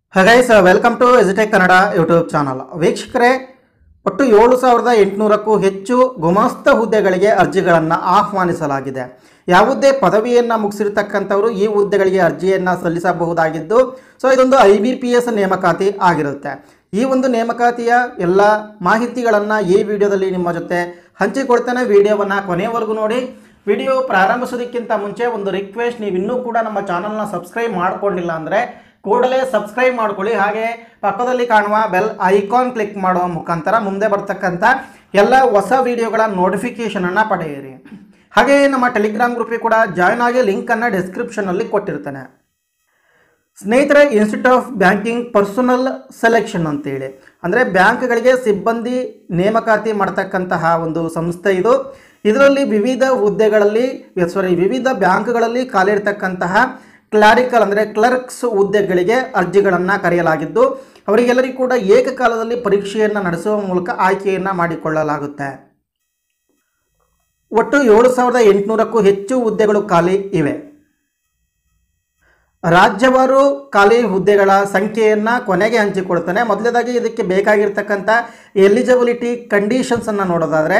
guys welcome to Ajitech Kannada YouTube channel ವೀಕ್ಷಕರೇ ಒಟ್ಟು ಏಳು ಸಾವಿರದ ಎಂಟುನೂರಕ್ಕೂ ಹೆಚ್ಚು ಗುಮಾಸ್ತ ಹುದ್ದೆಗಳಿಗೆ ಅರ್ಜಿಗಳನ್ನು ಆಹ್ವಾನಿಸಲಾಗಿದೆ ಯಾವುದೇ ಪದವಿಯನ್ನು ಮುಗಿಸಿರ್ತಕ್ಕಂಥವರು ಈ ಹುದ್ದೆಗಳಿಗೆ ಅರ್ಜಿಯನ್ನು ಸಲ್ಲಿಸಬಹುದಾಗಿದ್ದು ಸೊ ಇದೊಂದು ಐ ಬಿ ಪಿ ಎಸ್ ನೇಮಕಾತಿ ಆಗಿರುತ್ತೆ ಈ ಒಂದು ನೇಮಕಾತಿಯ ಎಲ್ಲ ಮಾಹಿತಿಗಳನ್ನು ಈ ವಿಡಿಯೋದಲ್ಲಿ ನಿಮ್ಮ ಜೊತೆ ಹಂಚಿಕೊಡ್ತೇನೆ ವಿಡಿಯೋವನ್ನು ಕೊನೆಯವರೆಗೂ ನೋಡಿ ವಿಡಿಯೋ ಪ್ರಾರಂಭಿಸೋದಕ್ಕಿಂತ ಮುಂಚೆ ಒಂದು ರಿಕ್ವೆಸ್ಟ್ ನೀವು ಇನ್ನೂ ಕೂಡ ನಮ್ಮ ಚಾನಲ್ನ ಸಬ್ಸ್ಕ್ರೈಬ್ ಮಾಡ್ಕೊಂಡಿಲ್ಲ ಅಂದರೆ ಕೂಡಲೇ ಸಬ್ಸ್ಕ್ರೈಬ್ ಮಾಡ್ಕೊಳ್ಳಿ ಹಾಗೆ ಪಕ್ಕದಲ್ಲಿ ಕಾಣುವ ಬೆಲ್ ಐಕಾನ್ ಕ್ಲಿಕ್ ಮಾಡುವ ಮುಖಾಂತರ ಮುಂದೆ ಬರ್ತಕ್ಕಂಥ ಎಲ್ಲ ಹೊಸ ವಿಡಿಯೋಗಳ ನೋಟಿಫಿಕೇಷನನ್ನು ಪಡೆಯಿರಿ ಹಾಗೆ ನಮ್ಮ ಟೆಲಿಗ್ರಾಮ್ ಗ್ರೂಪಿಗೆ ಕೂಡ ಜಾಯ್ನ್ ಆಗಿ ಲಿಂಕನ್ನು ಡಿಸ್ಕ್ರಿಪ್ಷನಲ್ಲಿ ಕೊಟ್ಟಿರ್ತೇನೆ ಸ್ನೇಹಿತರೆ institute of banking personnel selection ಅಂತೇಳಿ ಅಂದರೆ ಬ್ಯಾಂಕ್ಗಳಿಗೆ ಸಿಬ್ಬಂದಿ ನೇಮಕಾತಿ ಮಾಡ್ತಕ್ಕಂತಹ ಒಂದು ಸಂಸ್ಥೆ ಇದು ಇದರಲ್ಲಿ ವಿವಿಧ ಹುದ್ದೆಗಳಲ್ಲಿ ಸಾರಿ ವಿವಿಧ ಬ್ಯಾಂಕ್ಗಳಲ್ಲಿ ಖಾಲಿರ್ತಕ್ಕಂತಹ ಕ್ಲಾರಿಕಲ್ ಅಂದರೆ ಕ್ಲರ್ಕ್ಸ್ ಹುದ್ದೆಗಳಿಗೆ ಅರ್ಜಿಗಳನ್ನು ಕರೆಯಲಾಗಿದ್ದು ಅವರಿಗೆಲ್ಲರಿಗೂ ಕೂಡ ಏಕಕಾಲದಲ್ಲಿ ಪರೀಕ್ಷೆಯನ್ನು ನಡೆಸುವ ಮೂಲಕ ಆಯ್ಕೆಯನ್ನು ಮಾಡಿಕೊಳ್ಳಲಾಗುತ್ತೆ ಒಟ್ಟು ಏಳು ಸಾವಿರದ ಎಂಟುನೂರಕ್ಕೂ ಹೆಚ್ಚು ಹುದ್ದೆಗಳು ಖಾಲಿ ಇವೆ ರಾಜ್ಯವಾರು ಖಾಲಿ ಹುದ್ದೆಗಳ ಸಂಖ್ಯೆಯನ್ನು ಕೊನೆಗೆ ಹಂಚಿಕೊಡ್ತಾನೆ ಮೊದಲನೇದಾಗಿ ಇದಕ್ಕೆ ಬೇಕಾಗಿರ್ತಕ್ಕಂಥ ಎಲಿಜಿಬಿಲಿಟಿ ಕಂಡೀಷನ್ಸನ್ನು ನೋಡೋದಾದರೆ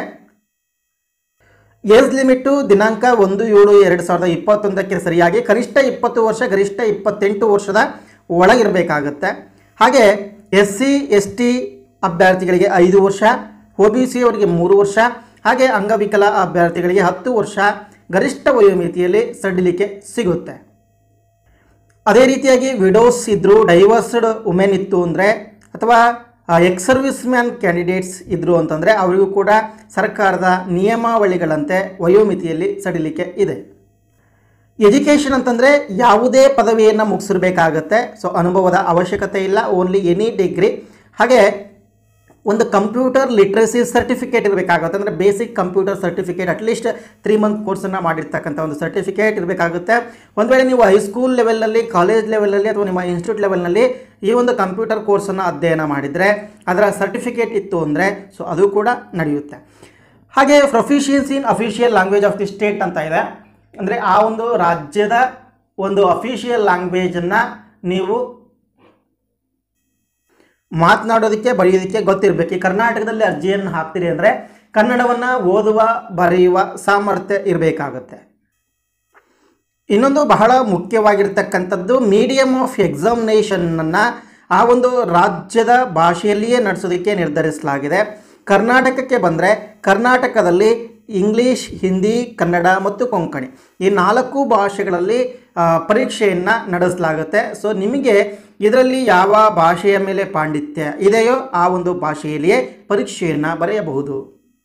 ಏಜ್ ಲಿಮಿಟು ದಿನಾಂಕ ಒಂದು ಏಳು ಎರಡು ಸಾವಿರದ ಇಪ್ಪತ್ತೊಂದಕ್ಕೆ ಸರಿಯಾಗಿ ಕನಿಷ್ಠ ಇಪ್ಪತ್ತು ವರ್ಷ ಗರಿಷ್ಠ ಇಪ್ಪತ್ತೆಂಟು ವರ್ಷದ ಒಳಗಿರಬೇಕಾಗುತ್ತೆ ಹಾಗೆ ಎಸ್ ಸಿ ಎಸ್ ಟಿ ಅಭ್ಯರ್ಥಿಗಳಿಗೆ ಐದು ವರ್ಷ ಒ ಬಿ ಸಿ ಅವರಿಗೆ ಮೂರು ವರ್ಷ ಹಾಗೆ ಅಂಗವಿಕಲ ಅಭ್ಯರ್ಥಿಗಳಿಗೆ ಹತ್ತು ವರ್ಷ ಗರಿಷ್ಠ ವಯೋಮಿತಿಯಲ್ಲಿ ಸಡಿಲಿಕೆ ಸಿಗುತ್ತೆ ಅದೇ ರೀತಿಯಾಗಿ ವಿಡೋಸ್ ಇದ್ದರು ಡೈವರ್ಸ್ಡ್ ವುಮೆನ್ ಇತ್ತು ಅಂದರೆ ಅಥವಾ ಎಕ್ಸ್ ಸರ್ವಿಸ್ ಮ್ಯಾನ್ ಕ್ಯಾಂಡಿಡೇಟ್ಸ್ ಇದ್ದರು ಅಂತಂದರೆ ಅವರಿಗೂ ಕೂಡ ಸರ್ಕಾರದ ನಿಯಮಾವಳಿಗಳಂತೆ ವಯೋಮಿತಿಯಲ್ಲಿ ಸಡಿಲಿಕೆ ಇದೆ ಎಜುಕೇಷನ್ ಅಂತಂದರೆ ಯಾವುದೇ ಪದವಿಯನ್ನು ಮುಗಿಸಿರ್ಬೇಕಾಗತ್ತೆ ಸೊ ಅನುಭವದ ಅವಶ್ಯಕತೆ ಇಲ್ಲ ಓನ್ಲಿ ಎನಿ ಡಿಗ್ರಿ ಹಾಗೆ ಒಂದು ಕಂಪ್ಯೂಟರ್ ಲಿಟ್ರಸಿ ಸರ್ಟಿಫಿಕೇಟ್ ಇರಬೇಕಾಗುತ್ತೆ ಅಂದರೆ basic computer certificate at least three month ಕೋರ್ಸನ್ನು ಮಾಡಿರ್ತಕ್ಕಂಥ ಒಂದು ಸರ್ಟಿಫಿಕೇಟ್ ಇರಬೇಕಾಗುತ್ತೆ ಒಂದು ವೇಳೆ ನೀವು ಹೈಸ್ಕೂಲ್ ಲೆವೆಲಲ್ಲಿ ಕಾಲೇಜ್ ಲೆವೆಲಲ್ಲಿ ಅಥವಾ ನಿಮ್ಮ ಇನ್ಸ್ಟಿಟ್ಯೂಟ್ ಲೆವೆಲ್ನಲ್ಲಿ ಈ ಒಂದು ಕಂಪ್ಯೂಟರ್ ಕೋರ್ಸನ್ನು ಅಧ್ಯಯನ ಮಾಡಿದರೆ ಅದರ ಸರ್ಟಿಫಿಕೇಟ್ ಇತ್ತು ಅಂದರೆ ಸೊ ಅದು ಕೂಡ ನಡೆಯುತ್ತೆ ಹಾಗೆ proficiency in official language of the state ಅಂತ ಇದೆ ಅಂದರೆ ಆ ಒಂದು ರಾಜ್ಯದ ಒಂದು ಅಫಿಷಿಯಲ್ ಲ್ಯಾಂಗ್ವೇಜನ್ನು ನೀವು ಮಾತನಾಡೋದಕ್ಕೆ ಬರೆಯೋದಕ್ಕೆ ಗೊತ್ತಿರಬೇಕು ಈ ಕರ್ನಾಟಕದಲ್ಲಿ ಅರ್ಜಿಯನ್ನು ಹಾಕ್ತೀರಿ ಅಂದರೆ ಕನ್ನಡವನ್ನು ಓದುವ ಬರೆಯುವ ಸಾಮರ್ಥ್ಯ ಇರಬೇಕಾಗುತ್ತೆ ಇನ್ನೊಂದು ಬಹಳ ಮುಖ್ಯವಾಗಿರ್ತಕ್ಕಂಥದ್ದು ಮೀಡಿಯಮ್ ಆಫ್ ಎಕ್ಸಾಮಿನೇಷನನ್ನು ಆ ಒಂದು ರಾಜ್ಯದ ಭಾಷೆಯಲ್ಲಿಯೇ ನಡೆಸೋದಕ್ಕೆ ನಿರ್ಧರಿಸಲಾಗಿದೆ ಕರ್ನಾಟಕಕ್ಕೆ ಬಂದರೆ ಕರ್ನಾಟಕದಲ್ಲಿ ಇಂಗ್ಲೀಷ್ ಹಿಂದಿ ಕನ್ನಡ ಮತ್ತು ಕೊಂಕಣಿ ಈ ನಾಲ್ಕು ಭಾಷೆಗಳಲ್ಲಿ ಪರೀಕ್ಷೆಯನ್ನು ನಡೆಸಲಾಗುತ್ತೆ ಸೊ ನಿಮಗೆ ಇದರಲ್ಲಿ ಯಾವ ಭಾಷೆಯ ಮೇಲೆ ಪಾಂಡಿತ್ಯ ಇದೆಯೋ ಆ ಒಂದು ಭಾಷೆಯಲ್ಲಿಯೇ ಪರೀಕ್ಷೆಯನ್ನು ಬರೆಯಬಹುದು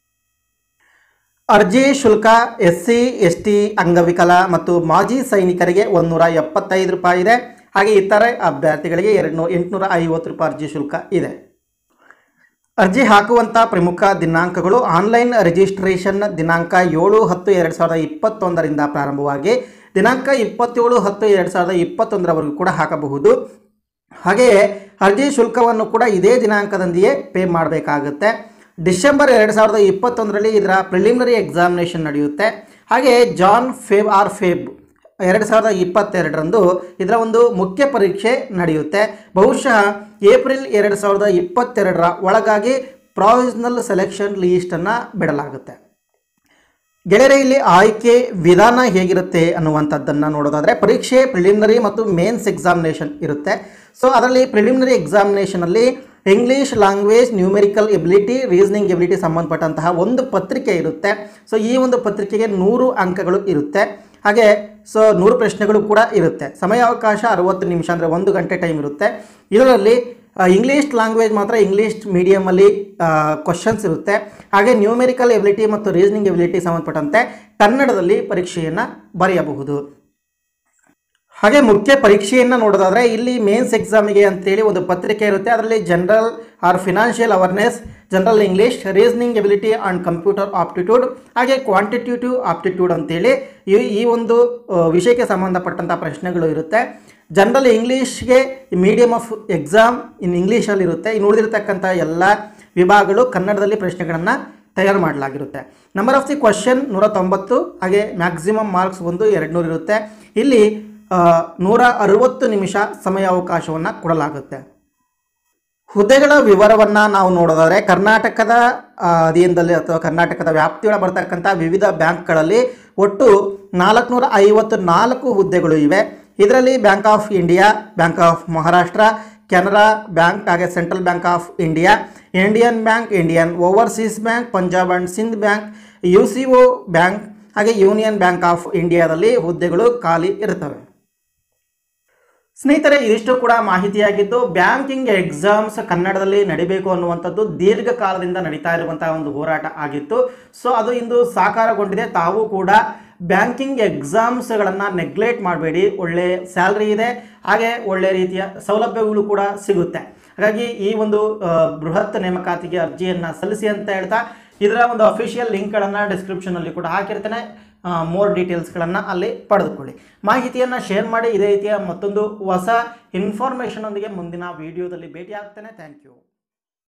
ಅರ್ಜಿ ಶುಲ್ಕ ಎಸ್ ಸಿ ಎಸ್ ಟಿ ಅಂಗವಿಕಲ ಮತ್ತು ಮಾಜಿ ಸೈನಿಕರಿಗೆ ಒಂದೂರ ಎಪ್ಪತ್ತೈದು ರೂಪಾಯಿ ಇದೆ ಹಾಗೆ ಇತರೆ ಅಭ್ಯರ್ಥಿಗಳಿಗೆ ಎರಡು ನೂ ಎಂಟುನೂರ ಐವತ್ತು ರೂಪಾಯಿ ಅರ್ಜಿ ಶುಲ್ಕ ಇದೆ ಅರ್ಜಿ ಹಾಕುವಂಥ ಪ್ರಮುಖ ದಿನಾಂಕಗಳು ಆನ್ಲೈನ್ ರಿಜಿಸ್ಟ್ರೇಷನ್ ದಿನಾಂಕ ಏಳು ಹತ್ತು ಎರಡು ಸಾವಿರದ ಇಪ್ಪತ್ತೊಂದರಿಂದ ಪ್ರಾರಂಭವಾಗಿ ದಿನಾಂಕ ಇಪ್ಪತ್ತೇಳು ಹತ್ತು ಎರಡು ಸಾವಿರದ ಇಪ್ಪತ್ತೊಂದರವರೆಗೂ ಕೂಡ ಹಾಕಬಹುದು ಹಾಗೆಯೇ ಅರ್ಜಿ ಶುಲ್ಕವನ್ನು ಕೂಡ ಇದೇ ದಿನಾಂಕದೊಂದಿಗೆ ಪೇ ಮಾಡಬೇಕಾಗುತ್ತೆ ಡಿಸೆಂಬರ್ ಎರಡು ಸಾವಿರದ ಇಪ್ಪತ್ತೊಂದರಲ್ಲಿ ಇದರ ಪ್ರಿಲಿಮಿನರಿ ಎಕ್ಸಾಮಿನೇಷನ್ ನಡೆಯುತ್ತೆ ಹಾಗೆ ಜಾನ್ ಫೇಬ್ ಆರ್ ಫೇಬ್ ಎರಡು ಸಾವಿರದ ಇಪ್ಪತ್ತೆರಡರಂದು ಇದರ ಒಂದು ಮುಖ್ಯ ಪರೀಕ್ಷೆ ನಡೆಯುತ್ತೆ ಬಹುಶಃ ಏಪ್ರಿಲ್ ಎರಡು ಸಾವಿರದ ಇಪ್ಪತ್ತೆರಡರ ಒಳಗಾಗಿ ಪ್ರಾವಿಷನಲ್ ಸೆಲೆಕ್ಷನ್ ಲೀಸ್ಟನ್ನು ಬಿಡಲಾಗುತ್ತೆ ಗೆಳೆಯರೆ ಇಲ್ಲಿ ಆಯ್ಕೆ ವಿಧಾನ ಹೇಗಿರುತ್ತೆ ಅನ್ನುವಂಥದ್ದನ್ನು ನೋಡೋದಾದರೆ ಪರೀಕ್ಷೆ ಪ್ರಿಲಿಮಿನರಿ ಮತ್ತು ಮೇನ್ಸ್ ಎಕ್ಸಾಮಿನೇಷನ್ ಇರುತ್ತೆ ಸೊ ಅದರಲ್ಲಿ ಪ್ರಿಲಿಮಿನರಿ ಎಕ್ಸಾಮಿನೇಷನಲ್ಲಿ English language numerical ability reasoning ability ಸಂಬಂಧಪಟ್ಟಂತಹ ಒಂದು ಪತ್ರಿಕೆ ಇರುತ್ತೆ ಸೊ ಈ ಒಂದು ಪತ್ರಿಕೆಗೆ ನೂರು ಅಂಕಗಳು ಇರುತ್ತೆ ಹಾಗೆ ಸೊ ನೂರು ಪ್ರಶ್ನೆಗಳು ಕೂಡ ಇರುತ್ತೆ ಸಮಯಾವಕಾಶ ಅರವತ್ತು ನಿಮಿಷ ಅಂದರೆ ಒಂದು ಗಂಟೆ ಟೈಮ್ ಇರುತ್ತೆ ಇದರಲ್ಲಿ ಇಂಗ್ಲೀಷ್ ಲ್ಯಾಂಗ್ವೇಜ್ ಮಾತ್ರ ಇಂಗ್ಲೀಷ್ ಮೀಡಿಯಮಲ್ಲಿ ಕ್ವಶನ್ಸ್ ಇರುತ್ತೆ ಹಾಗೆ ನ್ಯೂಮೆರಿಕಲ್ ಎಬಿಲಿಟಿ ಮತ್ತು ರೀಸನಿಂಗ್ ಎಬಿಲಿಟಿ ಸಂಬಂಧಪಟ್ಟಂತೆ ಕನ್ನಡದಲ್ಲಿ ಪರೀಕ್ಷೆಯನ್ನು ಬರೆಯಬಹುದು ಹಾಗೆ ಮುಖ್ಯ ಪರೀಕ್ಷೆಯನ್ನು ನೋಡೋದಾದರೆ ಇಲ್ಲಿ ಮೇನ್ಸ್ ಎಕ್ಸಾಮಿಗೆ ಅಂತೇಳಿ ಒಂದು ಪತ್ರಿಕೆ ಇರುತ್ತೆ ಅದರಲ್ಲಿ general or financial awareness general English reasoning ability and computer aptitude ಹಾಗೆ ಕ್ವಾಂಟಿಟೇಟಿವ್ ಆಪ್ಟಿಟ್ಯೂಡ್ ಅಂತೇಳಿ ಈ ಈ ಒಂದು ವಿಷಯಕ್ಕೆ ಸಂಬಂಧಪಟ್ಟಂಥ ಪ್ರಶ್ನೆಗಳು ಇರುತ್ತೆ ಜನರಲ್ ಇಂಗ್ಲೀಷ್ಗೆ ಮೀಡಿಯಮ್ ಆಫ್ ಎಕ್ಸಾಮ್ ಇನ್ ಇಂಗ್ಲೀಷಲ್ಲಿ ಇರುತ್ತೆ ಇನ್ನು ಉಳಿದಿರ್ತಕ್ಕಂಥ ಎಲ್ಲ ವಿಭಾಗಗಳು ಕನ್ನಡದಲ್ಲಿ ಪ್ರಶ್ನೆಗಳನ್ನು ತಯಾರು ಮಾಡಲಾಗಿರುತ್ತೆ ನಂಬರ್ ಆಫ್ ದಿ ಕ್ವಶನ್ ನೂರ ತೊಂಬತ್ತು ಹಾಗೆ ಮ್ಯಾಕ್ಸಿಮಮ್ ಮಾರ್ಕ್ಸ್ ಒಂದು ಎರಡು ನೂರು ಇರುತ್ತೆ ಇಲ್ಲಿ ಆ, ನೂರ ಅರುವತ್ತು ನಿಮಿಷ ಸಮಯಾವಕಾಶವನ್ನು ಕೊಡಲಾಗುತ್ತೆ ಹುದ್ದೆಗಳ ವಿವರವನ್ನು ನಾವು ನೋಡೋದಾದರೆ ಕರ್ನಾಟಕದ ಆ, ಅಧೀನದಲ್ಲಿ ಅಥವಾ ಕರ್ನಾಟಕದ ವ್ಯಾಪ್ತಿಯೊಳಗೆ ಬರ್ತಕ್ಕಂಥ ವಿವಿಧ ಬ್ಯಾಂಕ್ಗಳಲ್ಲಿ ಒಟ್ಟು ನಾಲ್ಕುನೂರ ಐವತ್ತು ನಾಲ್ಕು ಹುದ್ದೆಗಳು ಇವೆ ಇದರಲ್ಲಿ bank of India bank of Maharashtra Canara bank ಹಾಗೆ central bank of India Indian bank Indian overseas bank Punjab and Sindh bank U C O bank ಹಾಗೆ ಯೂನಿಯನ್ ಬ್ಯಾಂಕ್ ಆಫ್ ಇಂಡಿಯಾದಲ್ಲಿ ಹುದ್ದೆಗಳು ಖಾಲಿ ಇರ್ತವೆ ಸ್ನೇಹಿತರೆ ಇದಿಷ್ಟು ಕೂಡ ಮಾಹಿತಿಯಾಗಿದ್ದು ಬ್ಯಾಂಕಿಂಗ್ ಎಕ್ಸಾಮ್ಸ್ ಕನ್ನಡದಲ್ಲಿ ನಡಿಬೇಕು ಅನ್ನುವಂಥದ್ದು ದೀರ್ಘಕಾಲದಿಂದ ನಡೀತಾ ಇರುವಂತಹ ಒಂದು ಹೋರಾಟ ಆಗಿತ್ತು ಸೊ ಅದು ಇಂದು ಸಾಕಾರಗೊಂಡಿದೆ ತಾವು ಕೂಡ ಬ್ಯಾಂಕಿಂಗ್ ಎಕ್ಸಾಮ್ಸ್ಗಳನ್ನು ನೆಗ್ಲೆಕ್ಟ್ ಮಾಡಬೇಡಿ ಒಳ್ಳೆ ಸ್ಯಾಲ್ರಿ ಇದೆ ಹಾಗೆ ಒಳ್ಳೆ ರೀತಿಯ ಸೌಲಭ್ಯಗಳು ಕೂಡ ಸಿಗುತ್ತೆ ಹಾಗಾಗಿ ಈ ಒಂದು ಆ, ಬೃಹತ್ ನೇಮಕಾತಿಗೆ ಅರ್ಜಿಯನ್ನು ಸಲ್ಲಿಸಿ ಅಂತ ಹೇಳ್ತಾ ಇದರ ಒಂದು ಅಫಿಷಿಯಲ್ ಲಿಂಕ್ಗಳನ್ನು ಡಿಸ್ಕ್ರಿಪ್ಷನಲ್ಲಿ ಕೂಡ ಹಾಕಿರ್ತೇನೆ ಮೋರ್ ಡೀಟೇಲ್ಸ್ಗಳನ್ನು ಅಲ್ಲಿ ಪಡೆದುಕೊಳ್ಳಿ ಮಾಹಿತಿಯನ್ನು ಶೇರ್ ಮಾಡಿ ಇದೇ ರೀತಿಯ ಮತ್ತೊಂದು ಹೊಸ ಇನ್ಫಾರ್ಮೇಷನ್ ಒಂದಿಗೆ ಮುಂದಿನ ವಿಡಿಯೋದಲ್ಲಿ ಭೇಟಿ ಆಗ್ತೇನೆ ಥ್ಯಾಂಕ್ ಯು